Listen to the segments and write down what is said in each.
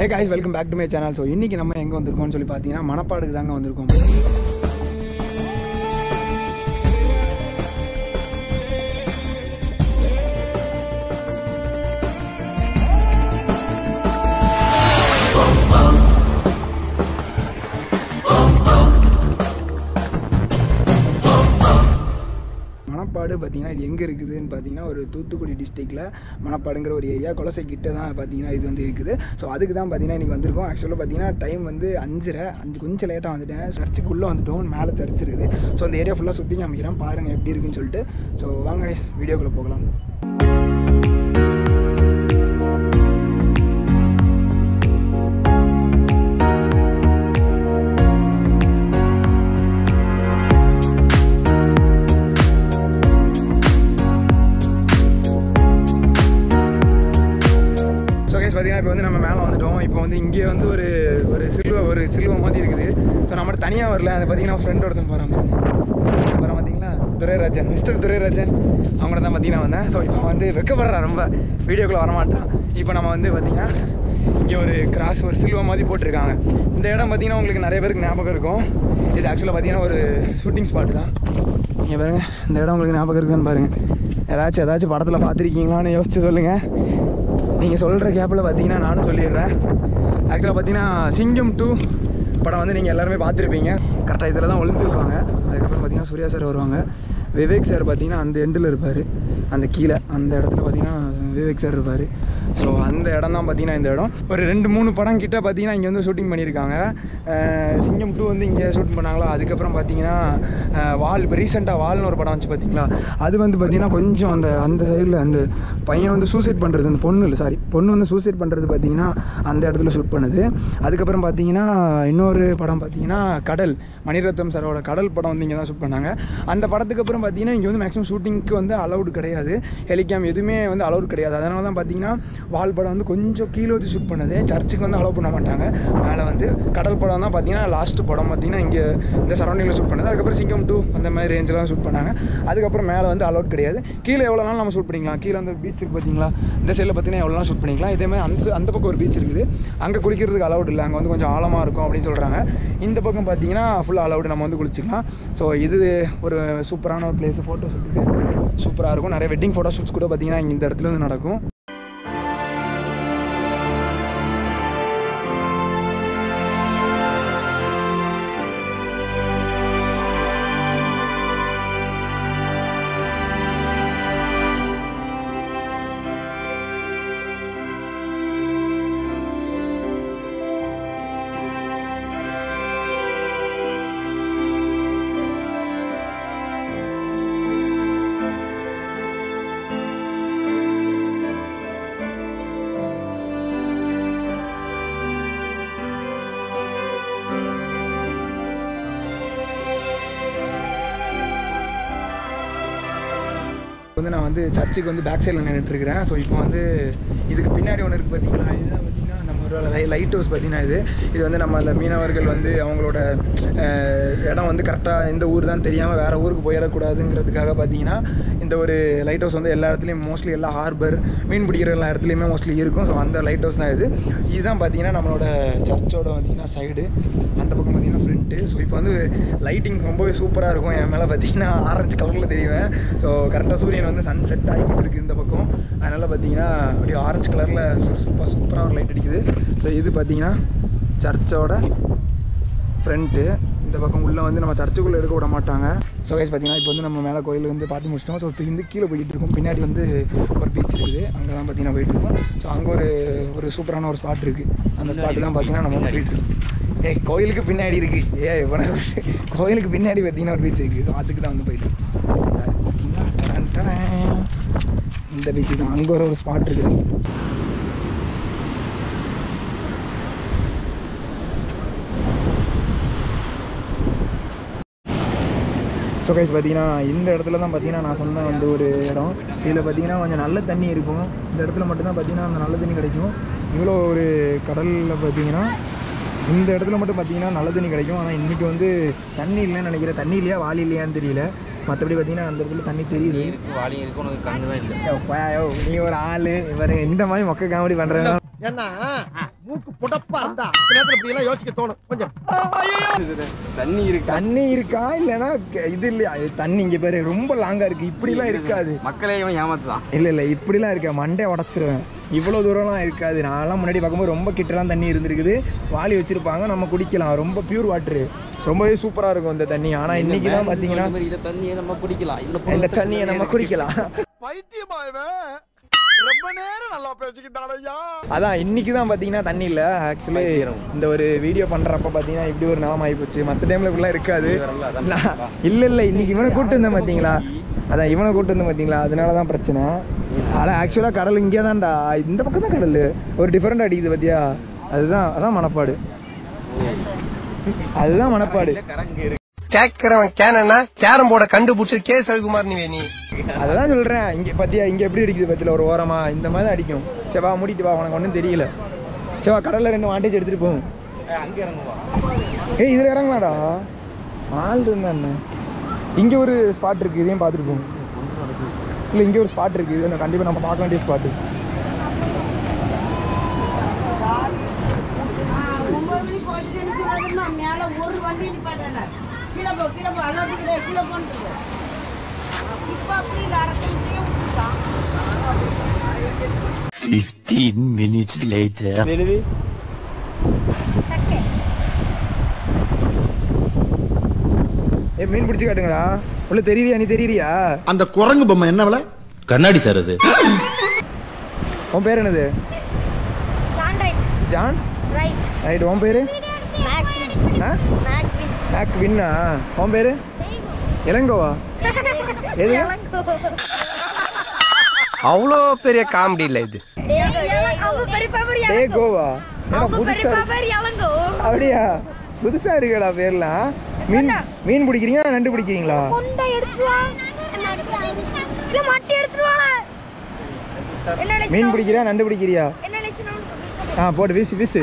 Hey guys welcome back to my channel so இன்றைக்கி நம்ம எங்கே வந்திருக்கோம்னு சொல்லி பார்த்தீங்கன்னா மணப்பாடுக்கு தாங்க வந்திருக்கோம் மணப்பாடு பார்த்தீங்கன்னா இது எங்கே இருக்குதுன்னு பார்த்தீங்கன்னா ஒரு தூத்துக்குடி டிஸ்ட்ரிக்டில் மணப்பாடுங்கிற ஒரு ஏரியா குலசை கிட்ட தான் பார்த்தீங்கன்னா இது வந்து இருக்குது ஸோ அதுக்கு தான் பார்த்தீங்கன்னா இன்றைக்கி வந்திருக்கோம் ஆக்சுவலாக பார்த்தீங்கன்னா டைம் வந்து அஞ்சரை அஞ்சு கொஞ்சம் லேட்டாக வந்துட்டேன் சர்ச்சுக்கு உள்ளே வந்துட்டோம் மேலே சர்ச் இருக்குது ஸோ அந்த ஏரியா ஃபுல்லாக சுற்றி காமிக்கிறேன் பாருங்கள் எப்படி இருக்குன்னு சொல்லிட்டு ஸோ வாங்க வீடியோக்குள்ளே போகலாம் ஸோ கேஸ் பார்த்தீங்கன்னா இப்போ வந்து நம்ம மேலே வந்துட்டோம் இப்போ வந்து இங்கே வந்து ஒரு ஒரு சில்வ ஒரு சில்வ மாதிரி இருக்குது ஸோ நம்ம தனியாக வரல அதை பார்த்தீங்கன்னா ஃப்ரெண்ட் ஒருத்தன் போகிறாங்க அப்புறம் பார்த்தீங்களா துரைராஜன் மிஸ்டர் துரைராஜன் அவங்கள தான் பார்த்தீங்கன்னா வந்தேன் ஸோ இப்போ வந்து வெக்கப்படுறா ரொம்ப வீடியோக்குள்ளே வரமாட்டான் இப்போ நம்ம வந்து பார்த்தீங்கன்னா இங்கே ஒரு கிராஸ் ஒரு சில்வ மாதிரி போட்டிருக்காங்க இந்த இடம் பார்த்தீங்கன்னா உங்களுக்கு நிறைய பேருக்கு ஞாபகம் இருக்கும் இது ஆக்சுவலாக பார்த்தீங்கன்னா ஒரு ஷூட்டிங் ஸ்பாட் தான் இங்கே பாருங்க இந்த இடம் உங்களுக்கு ஞாபகம் இருக்குன்னு பாருங்கள் ஏதாச்சும் ஏதாச்சும் படத்தில் பார்த்துருக்கீங்களான்னு யோசிச்சு சொல்லுங்கள் நீங்கள் சொல்கிற கேப்பில் பார்த்தீங்கன்னா நானும் சொல்லிடுறேன் ஆக்சுவலாக பார்த்தீங்கன்னா சிங்கம் டூ படம் வந்து நீங்கள் எல்லாருமே பார்த்துருப்பீங்க கரெக்டாக இதில் தான் ஒளிஞ்சிருப்பாங்க அதுக்கப்புறம் பார்த்தீங்கன்னா சூர்யா சார் வருவாங்க விவேக் சார் பார்த்தீங்கன்னா அந்த எண்டில் இருப்பார் அந்த கீழே அந்த இடத்துல பார்த்தீங்கன்னா விவேக் சார் இருப்பார் ஸோ அந்த இடம் தான் பார்த்தீங்கன்னா இந்த இடம் ஒரு ரெண்டு மூணு படம் கிட்ட பார்த்தீங்கன்னா இங்கே வந்து ஷூட்டிங் பண்ணியிருக்காங்க அஹ் சிங்கம் டூ வந்து இங்கே ஷூட் பண்ணாங்களா அதுக்கப்புறம் பார்த்தீங்கன்னா அஹ் வால் இப்போ ரீசெண்டாக வால்னு ஒரு படம் வந்துச்சு பார்த்தீங்களா அது வந்து பார்த்தீங்கன்னா கொஞ்சம் அந்த அந்த சைடில் அந்த பையன் வந்து சூசைட் பண்ணுறது அந்த பொண்ணு இல்லை சாரி பொண்ணு வந்து சூசைட் பண்ணுறது பார்த்தீங்கன்னா அந்த இடத்துல ஷூட் பண்ணுது அதுக்கப்புறம் பார்த்தீங்கன்னா இன்னொரு படம் பார்த்தீங்கன்னா கடல் மணிரத்னம் சாரோட கடல் படம் வந்து இங்கே தான் ஷூட் பண்ணாங்க அந்த படத்துக்கு அப்புறம் பார்த்தீங்கன்னா இங்கே வந்து மேக்ஸிமம் ஷூட்டிங்க்கு வந்து அலௌடு கிடையாது ஹெலிகாம் எதுவுமே வந்து அலௌடு கிடையாது அதனால தான் பார்த்தீங்கன்னா வால் படம் வந்து கொஞ்சம் கீழே வச்சு ஷூட் பண்ணது சர்ச்சுக்கு வந்து அலோவ் பண்ண மாட்டாங்க மேலே வந்து கடல் படம் தான் பார்த்தீங்கன்னா லாஸ்ட் படம் பார்த்தீங்கன்னா இங்கே இந்த சரௌண்டிங்கில் ஷூட் பண்ணது அதுக்கப்புறம் சிங்கம் டூ அந்த மாதிரி ரேஞ்செலாம் ஷூட் பண்ணாங்க அதுக்கப்புறம் மேலே வந்து அலௌட் கிடையாது கீழே எவ்வளோ நாள் நம்ம ஷூட் பண்ணிக்கலாம் கீழே வந்து பீச் இருக்கு பார்த்தீங்களா இந்த சைடில் பார்த்தீங்கன்னா எவ்வளோ நாள் ஷூட் பண்ணிக்கலாம் இதே மாதிரி அந்த அந்த பக்கம் ஒரு பீச் இருக்குது அங்கே குளிக்கிறதுக்கு அலௌட் இல்லை அங்கே வந்து கொஞ்சம் ஆழமாக இருக்கும் அப்படின்னு சொல்கிறாங்க இந்த பக்கம் பார்த்தீங்கன்னா ஃபுல்லாக அலௌடு நம்ம வந்து குளிச்சிக்கலாம் ஸோ இது ஒரு சூப்பரான ஒரு பிளேஸ் ஃபோட்டோ ஷூட்டுக்கு சூப்பராக இருக்கும் நிறைய வெட்டிங் ஃபோட்டோ ஷூட்ஸ் கூட பார்த்தீங்கன்னா இங்க இந்த இடத்துல வந்து நடக்கும் வந்து நான் வந்து சர்ச்சுக்கு வந்து பேக் சைடில் நின்றுட்டுருக்கிறேன் ஸோ இப்போ வந்து இதுக்கு பின்னாடி ஒன்று இருக்குது பார்த்தீங்களா இதுதான் பார்த்தீங்கன்னா நம்மளோட லை லைட் ஹவுஸ் பார்த்தீங்கன்னா இது இது வந்து நம்ம அந்த மீனவர்கள் வந்து அவங்களோட அஹ், இடம் வந்து கரெக்டாக இந்த ஊர் தான் தெரியாமல் வேறு ஊருக்கு போயிடக்கூடாதுங்கிறதுக்காக பார்த்தீங்கன்னா இந்த ஒரு லைட் ஹவுஸ் வந்து எல்லா இடத்துலையும் மோஸ்ட்லி எல்லா ஹார்பர் மீன் பிடிக்கிற எல்லா இடத்துலையுமே மோஸ்ட்லி இருக்கும் ஸோ அந்த லைட் ஹவுஸ் தான் இது இதுதான் பார்த்தீங்கன்னா நம்மளோட சர்ச்சோட பார்த்தீங்கன்னா சைடு அந்த பக்கம் பார்த்தீங்கன்னா ஃப்ரண்ட்டு ஸோ இப்போ வந்து லைட்டிங் ரொம்பவே சூப்பராக இருக்கும் என் மேலே பார்த்தீங்கன்னா ஆரஞ்சு கலரில் தெரியுவேன் ஸோ கரெக்டாக சூரியன் வந்து சன் செட் ஆகிக்கிட்டு இருக்குது இந்த பக்கம் அதனால் பார்த்தீங்கன்னா அப்படியே ஆரஞ்சு கலரில் சுறுசுறுப்பாக சூப்பராக ஒரு லைட் அடிக்குது ஸோ இது பார்த்தீங்கன்னா சர்ச்சோட ஃப்ரண்ட்டு இந்த பக்கம் உள்ளே வந்து நம்ம சர்ச்சுக்குள்ளே எடுக்க விட மாட்டாங்க ஸோ கைஸ் பார்த்தீங்கன்னா இப்போ வந்து நம்ம மேலே கோயில் வந்து பார்த்து முடிச்சிட்டோம் ஸோ இப்போ வந்து கீழே போய்கிட்டு இருக்கோம் பின்னாடி வந்து ஒரு பீச் இருக்குது அங்கே தான் பார்த்தீங்கன்னா போயிட்டு இருக்கோம் ஸோ அங்கே ஒரு ஒரு சூப்பரான ஒரு ஸ்பாட் இருக்குது அந்த ஸ்பாட்டு தான் பார்த்தீங்கன்னா நம்ம வந்து போயிட்டு இருக்கோம் ஏய் கோயிலுக்கு பின்னாடி இருக்குது ஏ இவனை கோயிலுக்கு பின்னாடி பார்த்தீங்கன்னா ஒரு பீச் இருக்குது ஸோ அதுக்கு தான் வந்து போயிட்டு இருக்கோம். பார்த்தீங்களா? டடன் டடன். இந்த பீச்சு தான் அங்கே ஒரு ஒரு ஸ்பாட் இருக்குது ஸோ கைஸ் பார்த்தீங்கன்னா இந்த இடத்துல தான் பார்த்தீங்கன்னா நான் சொன்ன வந்து ஒரு இடம் இதில் பார்த்தீங்கன்னா கொஞ்சம் நல்ல தண்ணி இருக்கும் இந்த இடத்துல மட்டும்தான் பார்த்தீங்கன்னா அந்த நல்ல தண்ணி கிடைக்கும் இவ்வளோ ஒரு கடலில் பார்த்தீங்கன்னா இந்த இடத்துல மட்டும் பார்த்தீங்கன்னா நல்ல தண்ணி கிடைக்கும் ஆனால் இன்றைக்கி வந்து தண்ணி இல்லைன்னு நினைக்கிறேன் தண்ணி இல்லையா வாலி இல்லையான்னு தெரியல மற்றபடி பார்த்தீங்கன்னா அந்த இடத்துல தண்ணி தெரியுது இருக்கு வாலி இருக்கு உனக்கு கண்ணு தான் இல்லை யோ, பா, யோ, நீ ஒரு ஆள் பாருங்க இந்த மாதிரி மொக்க காமெடி பண்ணுறேன் ஏன்னா மூக்கு புடப்பா இருந்தா சில நேரத்துல இப்படி எல்லாம் யோசிக்க தோணும் கொஞ்சம் தண்ணி இருக்கு தண்ணி இருக்கா இல்லைன்னா க- இது இல்லையா இது தண்ணி இங்கே பாரு ரொம்ப லாங்கா இருக்கு இப்படிலாம் இருக்காது மக்களே இவன் ஏமாத்துதான் இல்லை இல்லை இப்படிலாம் இருக்க மண்டே உடச்சிருவேன் இவ்வளோ தூரம்லாம் இருக்காது நான்லாம் முன்னாடி பார்க்கும்போது ரொம்ப கிட்டலாம் தண்ணி இருந்திருக்குது வாளி வச்சிருப்பாங்க நம்ம குடிக்கலாம் ரொம்ப பியூர் வாட்டரு ரொம்பவே சூப்பராக இருக்கும் இந்த தண்ணி ஆனால் இன்னைக்கு தான் பார்த்தீங்கன்னா இந்த தண்ணியை நம்ம குடிக்கலாம் இதுல இந்த தண்ணியை நம்ம குடிக்கலாம் பைத்தியமா இவன் ரொம்ப நேரம் நல்லா பேசிக்கிட்டானையா அதான் இன்னைக்கு தான் பார்த்தீங்கன்னா தண்ணி இல்லை ஆக்சுவலி இந்த ஒரு வீடியோ பண்ணுறப்ப பார்த்தீங்கன்னா இப்படி ஒரு நிலம் ஆகி போச்சு மற்ற டைமில் இப்படிலாம் இருக்காது நான் இல்லை இல்லை இன்னைக்கு இவனை கூட்டு வந்தேன் பார்த்தீங்களா அதான் இவனை கூட்டு வந்தேன் பார்த்தீங்களா அதனால தான் பிரச்சனை ஆனால் ஆக்சுவலாக கடல் இங்கே தான்டா இந்த பக்கம் தான் கடல் ஒரு டிஃப்ரெண்ட் அடிக்குது பார்த்தியா அதுதான் அதான் மனப்பாடு அதுதான் மனப்பாடு கரங்க இருக்கு கேட்கிறவன் கேனா கேரம் போர்டை கண்டுபிடிச்சு கே சவிகுமார் நீ நீ அதான் சொல்கிறேன் இங்கே பார்த்தியா இங்கே எப்படி அடிக்குது பத்தியில் ஒரு ஓரமா இந்த மாதிரி தான் அடிக்கும் சரி வா மூடிட்டு வா உனக்கு ஒன்றும் தெரியல சரி வா கடலில் ரெண்டு வாண்டேஜ் எடுத்துகிட்டு போகும் அங்க இறங்குவா ஏய் இதில் இறங்கலாடா ஆள் இருந்தா என்ன இங்கே ஒரு ஸ்பாட் இருக்குது இதையும் பார்த்துட்டு போகும் இல்லை இங்கே ஒரு ஸ்பாட் இருக்குது இது கண்டிப்பாக நம்ம பார்க்க வேண்டிய ஸ்பாட்டு ஒன்பது மணிக்கு போயிட்டு சொல்லாதுமா மேல ஒரு வண்டி நிப்பாட்டல கீழே போ கீழே போ அல்லாது கிடையாது கீழே போன்னு இப்ப அப்படி இல்லை அரைச்சு விட்டுட்டான் 15 minutes later. நிறுவி ஏ மீன் பிடிச்சி காட்டுங்களா உள்ள தெரியறியா நீ தெரியறியா அந்த குரங்கு பொம்மை என்ன விலை கண்ணாடி சார் அது உன் பேர் என்னது ஜான் ரைட் உன் பேர் ஆ மேக் வின்னா உன் பேர் இளங்கோவா எது அவ்வளோ பெரிய காமெடி இல்ல இது டே கோவா ஏன்னா புதுசா இருக்கு. அப்படியா புதுசா இருக்குடா பேர்லாம் மீன் மீன் பிடிக்கிறீங்க நண்டு பிடிக்கிறீங்களா மீன் பிடிக்கிறியா நண்டு பிடிக்கிறியா ஆ போடு வீசு வீசு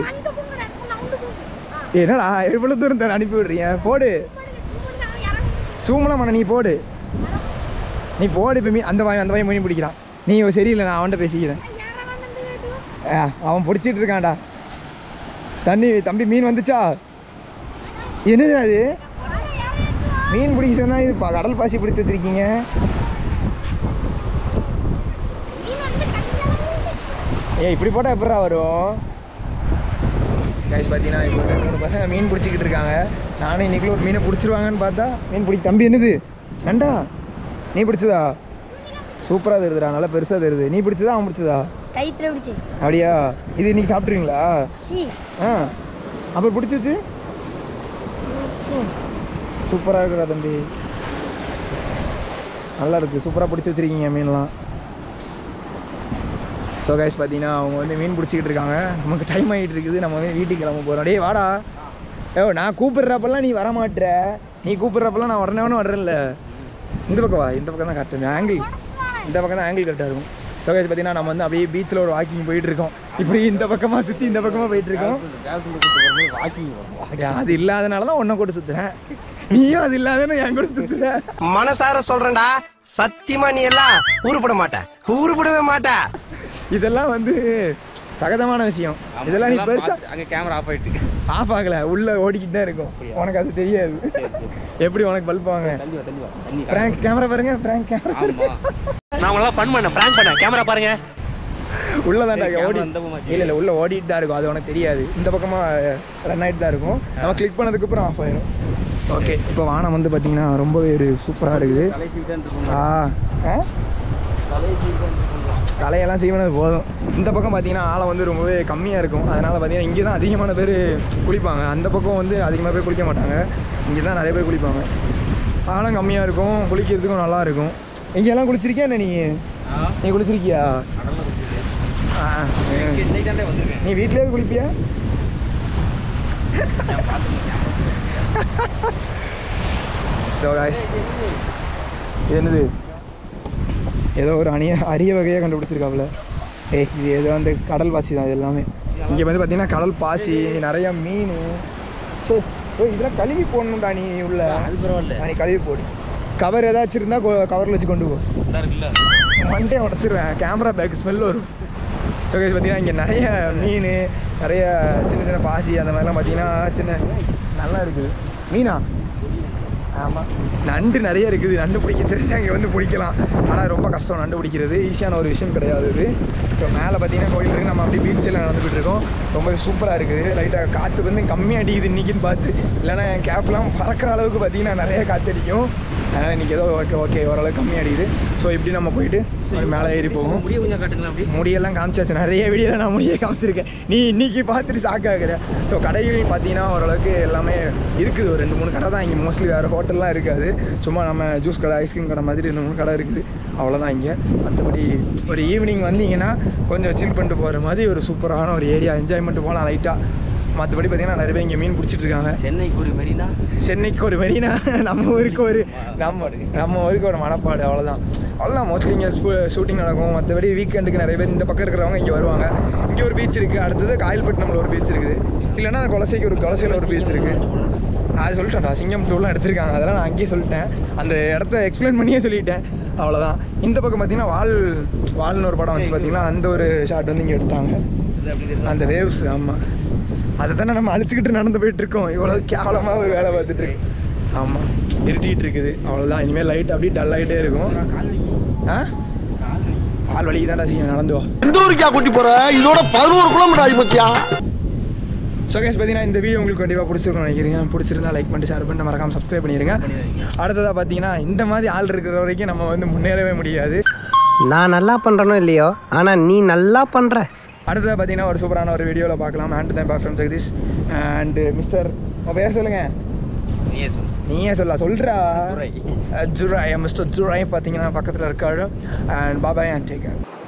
என்னடா எவ்வளோ தூரம் தர அனுப்பி விடுறீங்க போடு சூமலாம் பண்ண நீ போடு நீ போடு இப்போ மீன் அந்த வாய் அந்த வாய் மீன் பிடிக்கிறான் நீ சரியில்லை நான் அவன்கிட்ட பேசிக்கிறேன் ஆ, அவன் பிடிச்சிட்டு இருக்கான்டா தண்ணி தம்பி மீன் வந்துச்சா என்னது அது மீன் பிடிக்க சொன்னா இது பா- கடல் பாசி பிடிச்சி வச்சிருக்கீங்க ஏய் இப்படி போட்டால் எப்படா வரும் கைஸ் பார்த்தீங்கன்னா இப்போ வந்து மூணு பசங்க மீன் பிடிச்சிக்கிட்டு இருக்காங்க நானும் இன்னைக்குள்ள ஒரு மீனை பிடிச்சிருவாங்கன்னு பார்த்தா மீன் பிடி தம்பி என்னது நண்டா நீ பிடிச்சதா சூப்பராக தெரியுதுடா நல்லா பெருசாக தெரியுது நீ பிடிச்சதா அவன் பிடிச்சதா கைத்துல பிடிச்சு அப்படியா இது இன்னைக்கு சாப்பிட்ருவீங்களா சி ஆ அப்புறம் பிடிச்சிச்சு சூப்பராக இருக்குடா தம்பி நல்லா இருக்கு சூப்பராக பிடிச்சி வச்சிருக்கீங்க மீன்லாம் ஸோ கைஸ் பார்த்தீங்கன்னா அவங்க வந்து மீன் பிடிச்சிக்கிட்டு இருக்காங்க நமக்கு டைம் ஆகிட்டு இருக்குது நம்ம வந்து வீட்டுக்கு கிளம்ப போகிறோம் டேய் வாடா ஏ நான் கூப்பிடுறப்பெல்லாம் நீ வர மாட்ற நீ கூப்பிடுறப்பெல்லாம் நான் உடனே உடனே வர்றேன்ல இந்த பக்கம் வா இந்த பக்கம் தான் கரெக்டாக ஆங்கிள் இந்த பக்கம் தான் ஆங்கிள் கரெக்டாக இருக்கும் ஸோ கைஸ் பார்த்தீங்கன்னா நம்ம வந்து அப்படியே பீச்சில் ஒரு வாக்கிங் போயிட்டு இருக்கோம் இப்படி இந்த பக்கமாக சுற்றி இந்த பக்கமாக போயிட்டு இருக்கோம் வாக்கிங் வருவா அப்படியா, அது இல்லாதனால தான் உன்னை கூட சுத்துறேன் நீயும் அது இல்லாதன்னு என் கூட சுத்துற மனசார சொல்றேன்டா சத்தியமா நீ எல்லாம் ஊருப்பட மாட்ட ஊருப்படவே மாட்ட இதெல்லாம் வந்து சகஜமான விஷயம் இதெல்லாம் நீ பெருசா அங்க கேமரா ஆஃப் ஆயிட்டு ஆஃப் ஆகல உள்ள ஓடிக்கிட்டு தான் இருக்கும் உனக்கு அது தெரியாது எப்படி உனக்கு பல்ப் வாங்க தள்ளி வா தள்ளி வா தண்ணி பிராங்க் கேமரா பாருங்க பிராங்க் கேமரா ஆமா நான் உங்களெல்லாம் ஃபன் பண்ணேன் பிராங்க் பண்ணேன் கேமரா பாருங்க உள்ளதான்டா ஏய், camera ஓடி இந்த பக்கமா இல்ல இல்ல உள்ள ஓடிட்டு தான் இருக்கும் அது உனக்கு தெரியாது இந்த பக்கமா ரன் ஆயிட்டு தான் இருக்கும் நம்ம கிளிக் பண்ணதுக்கு அப்புறம் ஆஃப் ஆயிடும் ஓகே இப்போ வானம் வந்து பார்த்தீங்கன்னா ரொம்பவே ஒரு சூப்பராக இருக்குது தலைக்கு விட்டு இருக்கும் ஆ ஆ தலைக்கு விட்டு கலையெல்லாம் செய்வனது போதும் இந்த பக்கம் பார்த்தீங்கன்னா ஆழம் வந்து ரொம்பவே கம்மியாக இருக்கும் அதனால் பார்த்தீங்கன்னா இங்கே தான் அதிகமான பேர் குளிப்பாங்க அந்த பக்கம் வந்து அதிகமாக பேர் குளிக்க மாட்டாங்க இங்கே தான் நிறைய பேர் குளிப்பாங்க ஆழம் கம்மியாக இருக்கும் குளிக்கிறதுக்கும் நல்லா இருக்கும் இங்கெல்லாம் குளிச்சிருக்கியா என்ன நீ நீ குளிச்சிருக்கியா ஆ இன்னைக்கு தான் வந்திருக்கேன் நீ வீட்டிலேயே குளிப்பியா ஸோ காய்ஸ் இது என்னது ஏதோ ஒரு அணிய அரிய வகையாக கண்டுபிடிச்சிருக்காப்புல ஏய் இது ஏதோ அந்த கடல் பாசி தான் இது எல்லாமே இங்கே வந்து பார்த்தீங்கன்னா கடல் பாசி நிறைய மீன் ஸோ இதெல்லாம் கழுவி போடணும்டா நீ உள்ள அது பரவாயில்ல நீ கழுவி போடு கவர் ஏதாச்சும் இருந்தால் கவரில் வச்சு கொண்டு போ நல்லா இருக்குல்ல மண்டே உடச்சிருவேன் கேமரா பேக் ஸ்மெல் வரும் ஸோ கைஸ் பார்த்தீங்கன்னா இங்கே நிறைய மீன் நிறைய சின்ன சின்ன பாசி அந்த மாதிரிலாம் பார்த்தீங்கன்னா சின்ன நல்லா இருக்குது மீனா ஆமாம் நண்டு நிறைய இருக்குது நண்டு பிடிக்க தெரிஞ்சா இங்கே வந்து பிடிக்கலாம் ஆனால் ரொம்ப கஷ்டம் நண்டு பிடிக்கிறது ஈஸியான ஒரு விஷயம் கிடையாது இது ஸோ மேலே பார்த்தீங்கன்னா கோயில் இருக்குது நம்ம அப்படியே பீச்சில் நடந்துகிட்டு இருக்கோம் ரொம்ப சூப்பராக இருக்குது லைட்டாக காற்று வந்து கம்மியாக அடிக்குது இன்றைக்கின்னு பார்த்து இல்லைன்னா என் கேப்லாம் பறக்கிற அளவுக்கு பார்த்தீங்கன்னா நிறைய காற்று அடிக்கும் அதனால் இன்றைக்கி ஏதோ ஓகே ஓகே ஓரளவுக்கு கம்மியாக அடிக்குது ஸோ இப்படி நம்ம போயிட்டு அப்படி மேலே ஏறி போவோம் முடிய கொஞ்சம் காட்டுங்களா அப்படி முடியெல்லாம் காமிச்சாச்சு நிறைய வீடியோவில் நான் முடிய காமிச்சிருக்கேன் நீ இன்னைக்கு பார்த்துட்டு ஷாக் ஆகுற ஸோ கடைகள் பார்த்தீங்கன்னா ஓரளவுக்கு எல்லாமே இருக்குது ஒரு ரெண்டு மூணு கடை தான் இங்கே மோஸ்ட்லி வேறு ஹோட்டல்லாம் இருக்காது சும்மா நம்ம ஜூஸ் கடை ஐஸ்கிரீம் கடை மாதிரி ரெண்டு மூணு கடை இருக்குது அவ்வளோதான் இங்கே மற்றபடி ஒரு ஈவினிங் வந்தீங்கன்னா கொஞ்சம் சில் பண்ணிட்டு போகிற மாதிரி ஒரு சூப்பரான ஒரு ஏரியா என்ஜாய்மெண்ட் போகலாம் லைட்டாக மற்றபடி பார்த்தீங்கன்னா நிறைய பேர் இங்கே மீன் பிடிச்சிட்டு இருக்காங்க சென்னைக்கு ஒரு மெரினா சென்னைக்கு ஒரு மெரினா நம்ம ஊருக்கு ஒரு நம்ம நம்ம ஊருக்கு ஒரு மணப்பாடு அவ்வளோதான் அவ்வளோதான் மோஸ்ட்லி இங்கே ஷூட்டிங் நடக்கும் மற்றபடி வீக்கெண்டுக்கு நிறைய பேர் இந்த பக்கம் இருக்கிறவங்க இங்கே வருவாங்க இங்கே ஒரு பீச் இருக்குது அடுத்தது காயல்பட்டினம்ல ஒரு பீச் இருக்குது இல்லைன்னா குலசைக்கு ஒரு குலசையில் ஒரு பீச் இருக்குது அது சொல்லிட்டேன்டா சிங்கம் டூலாம் எடுத்திருக்காங்க அதெல்லாம் நான் அங்கேயே சொல்லிட்டேன் அந்த இடத்த எக்ஸ்பிளைன் பண்ணியே சொல்லிட்டேன் அவ்வளோதான் இந்த பக்கம் பார்த்தீங்கன்னா வால் வால்னு ஒரு படம் வச்சு பார்த்தீங்கன்னா அந்த ஒரு ஷாட் வந்து இங்கே எடுத்தாங்க இது அப்படி தெரியல அந்த வேவ்ஸ் ஆமாம் அதை தானே நம்ம அழிச்சுக்கிட்டு நடந்து போயிட்டு இருக்கோம் இவ்வளோ கேவலமாக ஒரு வேலை பார்த்துட்டு இருக்கு ஆமாம் இருட்டிகிட்டு இருக்குது அவ்வளோதான் இனிமேல் லைட் அப்படியே டல் ஆகிட்டே இருக்கும் ஆ கால் வலிக்கு தான்டா செய்யும் நடந்து வா எந்த ஊருக்கா கூட்டி போற இதோட பதினோரு கிலோமீட்டர் ஆகி போச்சியா ஸோ கேஸ் பார்த்தீங்கன்னா இந்த வீடியோ உங்களுக்கு கண்டிப்பாக பிடிச்சிருக்கும் நினைக்கிறீங்க பிடிச்சிருந்தா லைக் பண்ணிட்டு ஷேர் பண்ணிட்டு மறக்காம சப்ஸ்கிரைப் பண்ணிடுங்க அடுத்ததாக பார்த்தீங்கன்னா இந்த மாதிரி ஆள் இருக்கிற வரைக்கும் நம்ம வந்து முன்னேறவே முடியாது நான் நல்லா பண்றனோ இல்லையோ ஆனா நீ நல்லா பண்ற அடுத்ததாக பார்த்தீங்கன்னா ஒரு சூப்பரான ஒரு வீடியோவில் பார்க்கலாம் அண்ட் தான் ஃப்ரம் ஜெகதீஷ் அண்டு மிஸ்டர் உங்கள் பேர் சொல்லுங்கள் நீயே சொல்லு நீயே சொல்ல சொல்கிறா ஜுரை. ஜுராய் மிஸ்டர் ஜுராய் பார்த்தீங்கன்னா பக்கத்தில் இருக்காரு அண்ட் பாபாய் அண்ட் டேக்கர்